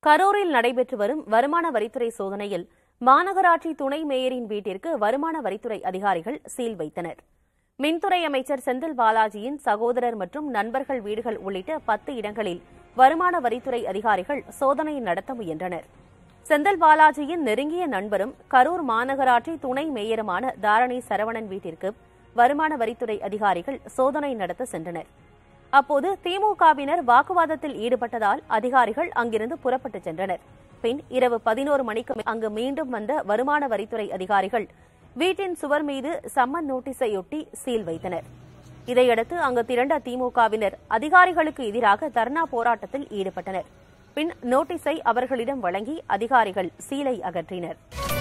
கரூரில் நடைபெற்று வரும் வருமான வரித்துறை சோதனையில் மாநகராட்சி துணை மேயரின் வீட்டிற்கு வருமான வரித்துறை அதிகாரிகள் சீல் வைத்தனர் மின்துறை அமைச்சர் செந்தில் பாலாஜியின் சகோதரர் மற்றும் நண்பர்கள் வீடுகள் உள்ளிட்ட பத்து இடங்களில் வருமான வரித்துறை அதிகாரிகள் சோதனை நடத்த முயன்றனர் செந்தில் பாலாஜியின் நெருங்கிய நண்பரும் கரூர் மாநகராட்சி துணை மேயருமான தாரணி சரவணன் வீட்டிற்கு வருமான வரித்துறை அதிகாரிகள் சோதனை நடத்த சென்றனர் அப்போது திமுகவினர் வாக்குவாதத்தில் ஈடுபட்டதால் அதிகாரிகள் அங்கிருந்து புறப்பட்டுச் சென்றனர் பின் இரவு பதினோரு மணிக்கு மே- அங்கு மீண்டும் வந்த வருமான வரித்துறை அதிகாரிகள் வீட்டின் சுவர் மீது சம்மன் நோட்டீஸையொட்டி சீல் வைத்தனர் இதையடுத்து அங்கு திரண்ட திமுகவினர் அதிகாரிகளுக்கு எதிராக தர்ணா போராட்டத்தில் ஈடுபட்டனர் பின் நோட்டீஸை அவர்களிடம் வழங்கி அதிகாரிகள் சீலை அகற்றினர்